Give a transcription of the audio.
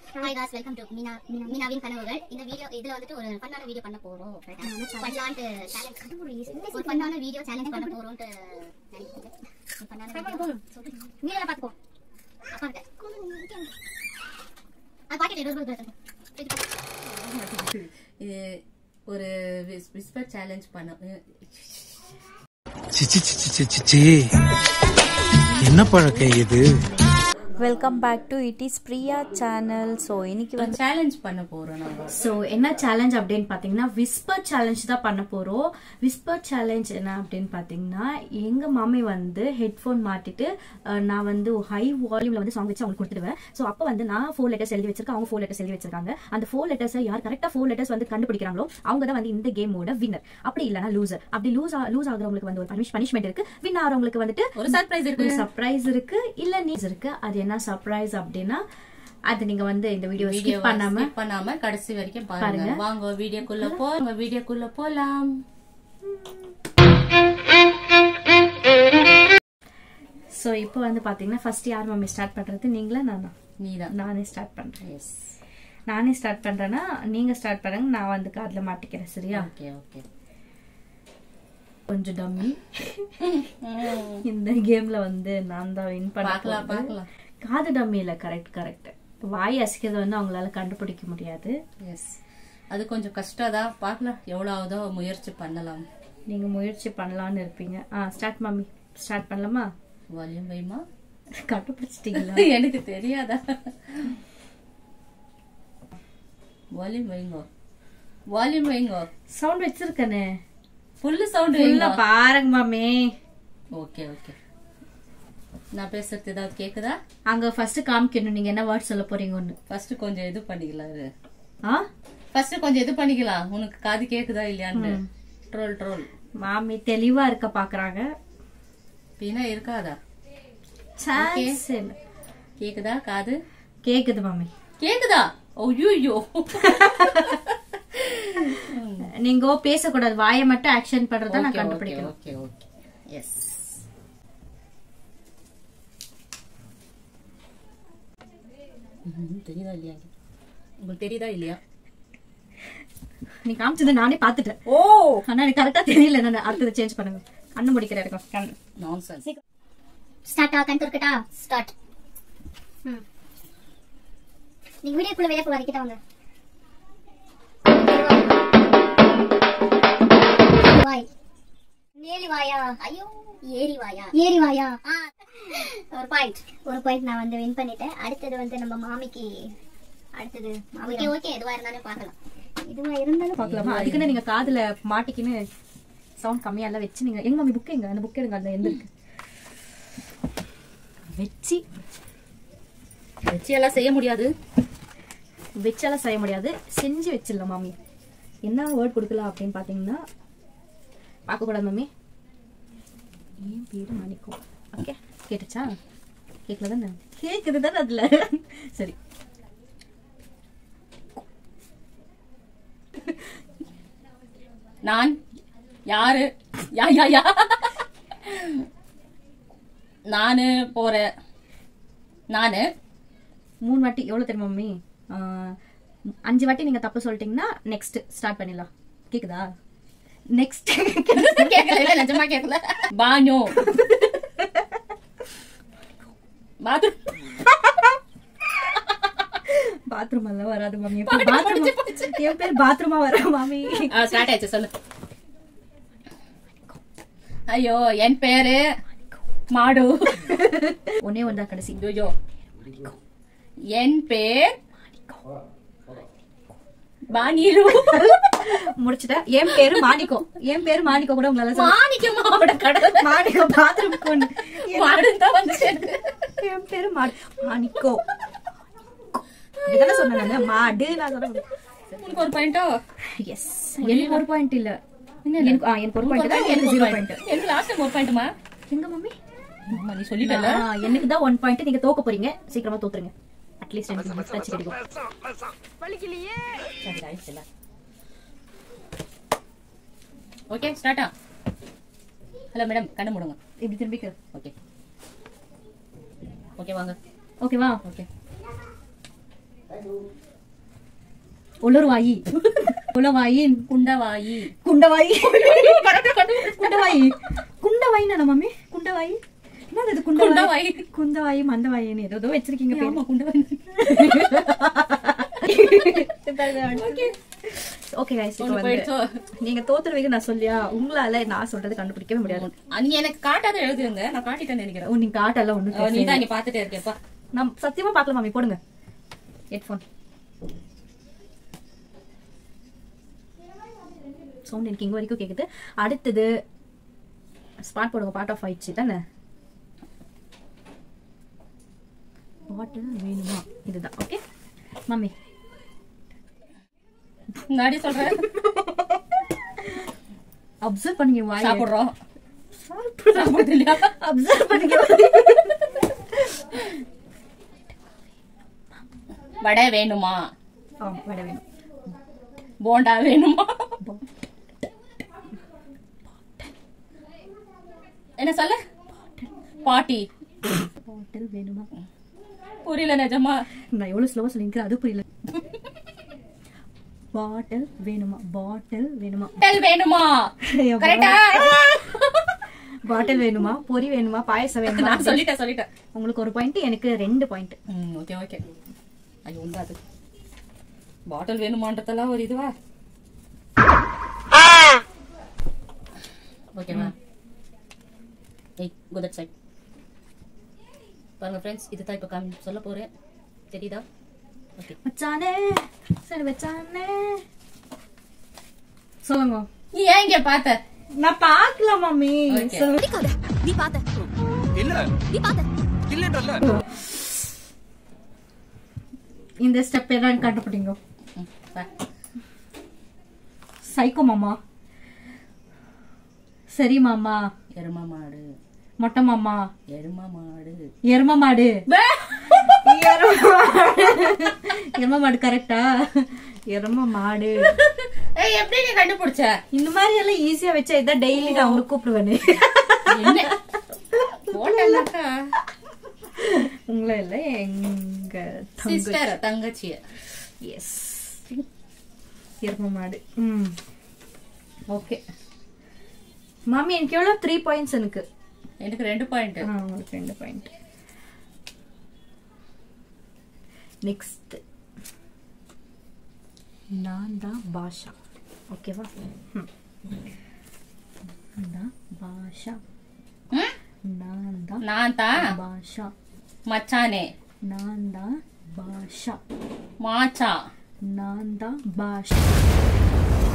Hi guys welcome to Meena மீனாவின் கனவுகள் இந்த வீடியோ இதுல வந்துட்டு ஒரு ஃபன்னான வீடியோ பண்ண போறோம் பண்ணலான்ட்டு சேலஞ்ச் ஒரு ஃபன்னான வீடியோ சேலஞ்ச் பண்ண போறோம்ட்டு நினைக்கிறேன் ஒரு ஃபன்னான வீடியோ வீடியோல பாத்துக்கோ அப்பா கிட்ட அது பாக்கெட் இருபது ரூபாய் எடுத்துக்கோ. இது ஒரு விஸ்பர் சேலஞ்ச் பண்ண சிச்சி சிச்சி சிச்சி சி என்ன பழக்கம் இது welcome back to it is Priya channel so இன்னைக்கு வந்து சேலஞ்ச் பண்ண போறோம் நம்ம ஸோ என்ன சேலஞ்ச் அப்படின்னு பார்த்தீங்கன்னா விஸ்பர் சேலஞ்ச் தான் பண்ண போகிறோம் விஸ்பர் சேலஞ்ச் என்ன அப்படின்னு பார்த்தீங்கன்னா எங்கள் மாமி வந்து ஹெட்ஃபோன் மாட்டிட்டு அஹ், நான் வந்து ஹை வால்யூமில் வந்து சாங் வச்சு அவங்களுக்கு கொடுத்துடுவேன் ஸோ அப்போ வந்து நான் ஃபோர் லெட்டர்ஸ் எழுதி வச்சிருக்கேன் அவங்க ஃபோர் லெட்டர்ஸ் எழுதி வச்சிருக்காங்க அந்த ஃபோர் லெட்டர்ஸை யார் கரெக்டாக ஃபோர் லெட்டர்ஸ் வந்து கண்டுபிடிக்கிறாங்களோ அவங்க தான் வந்து இந்த கேமோட வின்னர் அப்படி இல்லைனா லூசர் அப்படி லூஸ் லூஸ் ஆகுறவங்களுக்கு வந்து ஒரு பனிஷ்மெண்ட் இருக்கு வின் ஆகிறவங்களுக்கு வந்துட்டு ஒரு surprise இருக்கு. ஒரு சர்ப்ரைஸ் இருக்கு இல்ல நீஸ் இருக்கு அது என்ன சர்ப்ரைஸ் அப்படின்னா அது நீங்க வந்து இந்த வீடியோ வீடியோ ஸ்கிப் பண்ணாம பண்ணாம கடைசி வரைக்கும் பாருங்க பாருங்க. வாங்க வீடியோக்குள்ள போ வாங்க வீடியோக்குள்ள போலாம் சோ இப்போ வந்து பாத்தீங்கன்னா ஃபர்ஸ்ட் யார் மம்மி ஸ்டார்ட் பண்றது நீங்களா நானா நீதான் நானே ஸ்டார்ட் பண்றேன் எஸ் நானே ஸ்டார்ட் பண்றேன்னா நீங்க ஸ்டார்ட் பண்ணுங்க நான் வந்து காதுல மாட்டிக்கிறேன் சரியா ஓகே ஓகே கொஞ்சம் டம்மி இந்த கேம்ல வந்து நான் தான் வின் பண்ண பார்க்கலாம், போறது. பார்க்கலாம். காது டம்மி இல்ல கரெக்ட் கரெக்ட் வாய் அசைக்கிறது வந்து அவங்களால கண்டுபிடிக்க முடியாது எஸ் அது கொஞ்சம் கஷ்டம் தான் பார்க்கலாம் எவ்வளவு ஆகுதோ முயற்சி பண்ணலாம் நீங்க முயற்சி பண்ணலாம்னு இருப்பீங்க ஆ ஸ்டார்ட் மம்மி ஸ்டார்ட் பண்ணலாமா வால்யூம் வைமா கண்டுபிடிச்சிட்டீங்களா எனக்கு தெரியாதா வால்யூம் வைங்கோ வால்யூம் வைங்கோ சவுண்ட் வச்சிருக்கனே ஃபுல்லு சவுண்ட் இல்ல வைங்க பாருங்க மாமி ஓகே ஓகே நான் பேசுறது ஏதாவது கேக்குதா அங்க ஃபர்ஸ்ட் காமிக்கணும் நீங்க என்ன வேர்ட் சொல்ல போறீங்கன்னு ஃபர்ஸ்ட் கொஞ்சம் இது பண்ணிக்கலாம் இரு. ஆ ஃபர்ஸ்ட் கொஞ்சம் இது பண்ணிக்கலாம் உனக்கு காது கேக்குதா இல்லையான்னு ட்ரோல் ட்ரோல் மாமி தெளிவா இருக்க பாக்குறாங்க பின்னா இருக்காதா சான்ஸ் இல்ல கேக்குதா காது கேக்குது மாமி கேக்குதா ஐயோ நீங்க பேசக்கூடாது வாயை மட்டும் ஆக்ஷன் பண்றத நான் கண்டுபிடிக்கணும் ஓகே ஓகே எஸ் தெரியுதா இல்லையா உங்களுக்கு தெரியுதா இல்லையா நீ காமிச்சது நானே பாத்துட்டேன் ஓ ஆனா எனக்கு கரெக்டா தெரியல நான் அடுத்தது சேஞ்ச் பண்ணுங்க கண்ணு முடிக்கிற இருக்கும் கண் நான்சென்ஸ் ஸ்டார்ட்டா கண் துறக்கட்டா ஸ்டார்ட் ம் நீங்க வீடியோக்குள்ள வெளியே போகாது கிட்ட வாங்க வாய் நேலி வாயா ஐயோ ஏரி வாயா ஏரி வாயா ஆ. ஒரு பாயிண்ட் ஒரு பாயிண்ட் நான் வந்து வின் பண்ணிட்டேன் அடுத்தது வந்து நம்ம மாமிக்கு அடுத்தது ஓகே ஓகே எதுவா இருந்தாலும் பார்க்கலாம் இதுவா இருந்தாலும் பாக்கலாமா அதுக்குன்னு நீங்க காதுல மாட்டிக்கின்னு சவுண்ட் கம்மியா எல்லாம் வச்சு நீங்க எங்க மாமி புக் எங்க அந்த புக் எடுங்க அதுல எந்த இருக்கு வச்சு வச்சு எல்லாம் செய்ய முடியாது வச்சாலாம் செய்ய முடியாது செஞ்சு வச்சிடலாம் மாமி என்ன வேர்ட் கொடுக்கலாம் அப்படின்னு பாத்தீங்கன்னா பார்க்க கூடாது மாமி ஏன் பேரு மணிக்கும் ஓகே கேட்டுச்சா கேட்கல தானே கேக்குது தானே அதுல சரி நான் யாரு யா யா யா நானு போறேன் நானு மூணு வாட்டி எவ்வளவு தெரியுமா மம்மி ஆஹ், அஞ்சு வாட்டி நீங்க தப்பு சொல்லிட்டீங்கன்னா நெக்ஸ்ட் ஸ்டார்ட் பண்ணிடலாம் கேக்குதா நெக்ஸ்ட் கேட்கல இல்ல நிஜமா கேட்கல பானு பாத்ரூம் பாத்ரூம் எல்லாம் வராது மாமி பாத்ரூம் என் பேர் பாத்ரூமா வர மாமி ஸ்டார்ட் ஆயிடுச்சு சொல்லு ஐயோ என் பேரு மாடு ஒன்னே ஒன்றா கடைசி ஐயோ என் பேர் பானிரு முடிச்சுட்டேன் என் பேரு மாணிக்கோ என் பேரு மாணிக்கோ கூட உங்களால சொல்ல மாணிக்கமாவோட கடவுள் மாணிக்கோ பாத்ரூம் கொண்டு மாடுன்னு தான் வந்துச்சு எனக்கு. என் பேரு மாடு மாணிக்கோ இதுதானே சொன்னேன் நானு. மாடு நான் சொல்ல உனக்கு ஒரு பாயிண்டோ எஸ் எனக்கு ஒரு பாயிண்ட் இல்ல எனக்கு ஆ, எனக்கு ஒரு பாயிண்ட் தான் எனக்கு ஜீரோ பாயிண்ட் எனக்கு லாஸ்ட் டைம் ஒரு பாயிண்ட்டுமா எங்க மம்மி நீ சொல்லிட்டல எனக்கு தான் ஒன் பாயிண்ட் நீங்க தோக்க போறீங்க சீக்கிரமா தோத்துருங்க அட்லீஸ்ட் எனக்கு gift ஆச்சு கிடைக்கும் சரி ஆயிடுச்சுல ஓகே ஸ்டார்ட்டா ஹலோ மேடம் கண்ணு மூடுங்க இப்படி திரும்பிக்க ஓகே ஓகே வாங்க ஓகேவா ஓகே உலர்வாயி உலவாயி குண்டவாயி குண்டவாயி குண்டவாயி குண்டவாயி தானே மம்மி குண்டவாயி என்னது இது குண்டவாயி குண்டவாயி. குந்தவாயி மந்தவாயின்னு ஏதோ வச்சிருக்கீங்க பேரு. ஆமா குண்டவாயி ஓகே guys இப்போ ஒண்ணு வந்து போயிடுச்சோ? நீங்க தோத்துருவீங்க நான் சொல்லியா உங்களால நான் சொல்றது கண்டுபிடிக்கவே முடியாது நீ எனக்கு காட்டாத எழுதுங்க நான் காட்டிட்டேன்னு நினைக்கிறேன் ஓ, நீங்க காட்டல ஒண்ணு ஓ, நீ தான் இங்க பாத்துட்டே இருக்கேப்பா நான் சத்தியமா பார்க்கல மாமி போடுங்க ஹெட்ஃபோன் சவுண்ட் எனக்கு இங்க வரைக்கும் கேக்குது அடுத்தது ஸ்பாட் போடுங்க பார்ட் ஆஃப் ஆயிடுச்சு தானே பாட்டில் வேணுமா இதுதான் ஓகே மம்மி முன்னாடி சொல்றேன் அப்சர்வ் பண்ணுங்க வாய் சாப்பிடுறோம் சாப்பிடுறது இல்லையா அப்சர்வ் பண்ணுங்க வடை வேணுமா ஆ வடை வேணும் போண்டா வேணுமா என்ன சொல்ல பாட்டி பாட்டில் வேணுமா புரியல நிஜமா நான் எவ்வளவு ஸ்லோவா சொல்லிருக்கேன் அது புரியல பாட்டில் வேணுமா பாட்டில் வேணுமா டெல் வேணுமா கரெக்டா பாட்டில் வேணுமா பொரி வேணுமா பாயசம் வேணுமா நான் சொல்லிட்டேன் சொல்லிட்டேன் உங்களுக்கு ஒரு பாயிண்ட் எனக்கு ரெண்டு பாயிண்ட் ம் ஓகே ஓகே ஐயோ உண்டா அது பாட்டில் வேணுமான்றதெல்லாம் ஒரு இதுவா ஓகேவா ஏய் கோ தட் சைட் பாருங்க ஃப்ரெண்ட்ஸ் இதுதான் இப்போ காமி சொல்ல போறேன் தெரியுதா ஓகே வச்சானே சரி வச்சானே சொல்லுங்க நீ ஏன் இங்க பார்த்த நான் பாக்கல மம்மி Okay. சொல்லுங்க இந்த ஸ்டெப் என்னன்னு கண்டுபிடிங்க ம், வா. சைக்கோ மாமா சரி மாமா எரும மாடு மொட்டை மாமா எரும மாடு எரும மாடு எரும மாடு கரெக்டா எரும மாடு ஏய் எப்படி நீ கண்டுபிடிச்ச இந்த மாதிரி எல்லாம் ஈஸியா வச்சா இதான் டெய்லி நான் உங்களுக்கு கூப்பிடுவேனே என்ன போட்டேன்னாக்கா உங்களை இல்ல எங்க சிஸ்டர் தங்கச்சிய எஸ் எரும மாடு ம் ஓகே மாமி எனக்கு எவ்வளவு த்ரீ பாயிண்ட்ஸ் எனக்கு எனக்கு ரெண்டு பாயிண்ட் ஆ, உங்களுக்கு ரெண்டு பாயிண்ட் நெக்ஸ்ட் நான் தான் பாஷா ஓகேவா ம். நான் தான் பாஷா நான் தான் நான் தான் பாஷா மச்சானே நான் தான் பாஷா மாச்சா நான் தான் பாஷா